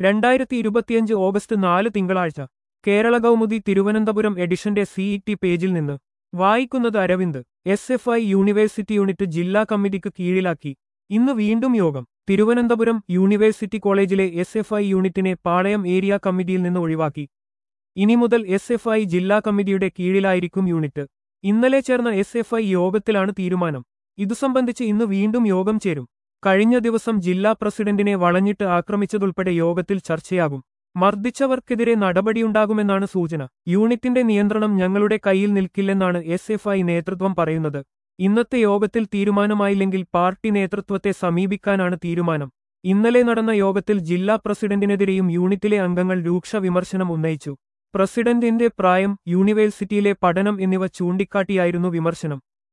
രണ്ടായിരത്തി ഇരുപത്തിയഞ്ച് ഓഗസ്റ്റ് നാല് തിങ്കളാഴ്ച കേരള കൗമുദി തിരുവനന്തപുരം എഡിഷന്റെ സിഇടി പേജിൽ നിന്ന് വായിക്കുന്നത് Aravind S F I university unit ജില്ലാ കമ്മിറ്റിക്ക് കീഴിലാക്കി ഇന്ന് വീണ്ടും യോഗം തിരുവനന്തപുരം യൂണിവേഴ്സിറ്റി കോളേജിലെ എസ് എഫ് ഐ യൂണിറ്റിനെ പാളയം ഏരിയ കമ്മിറ്റിയിൽ നിന്ന് ഒഴിവാക്കി ഇനി മുതൽ എസ് എഫ് ഐ ജില്ലാ കമ്മിറ്റിയുടെ കീഴിലായിരിക്കും യൂണിറ്റ് ഇന്നലെ ചേർന്ന എസ് എഫ് ഐ യോഗത്തിലാണ് തീരുമാനം ഇതു സംബന്ധിച്ച് ഇന്ന് വീണ്ടും യോഗം ചേരും കഴിഞ്ഞ ദിവസം ജില്ലാ പ്രസിഡന്റിനെ വളഞ്ഞിട്ട് ആക്രമിച്ചതുൾപ്പെടെ യോഗത്തിൽ ചർച്ചയാകും മർദ്ദിച്ചവർക്കെതിരെ നടപടിയുണ്ടാകുമെന്നാണ് സൂചന യൂണിറ്റിന്റെ നിയന്ത്രണം ഞങ്ങളുടെ കയ്യിൽ നിൽക്കില്ലെന്നാണ് എസ് എഫ് ഐ നേതൃത്വം പറയുന്നത് ഇന്നത്തെ യോഗത്തിൽ തീരുമാനമായില്ലെങ്കിൽ പാർട്ടി നേതൃത്വത്തെ സമീപിക്കാനാണ് തീരുമാനം ഇന്നലെ നടന്ന യോഗത്തിൽ ജില്ലാ പ്രസിഡന്റിനെതിരെയും യൂണിറ്റിലെ അംഗങ്ങൾ രൂക്ഷ വിമർശനം ഉന്നയിച്ചു പ്രസിഡന്റിന്റെ പ്രായം യൂണിവേഴ്സിറ്റിയിലെ പഠനം എന്നിവ ചൂണ്ടിക്കാട്ടിയായിരുന്നു വിമർശനം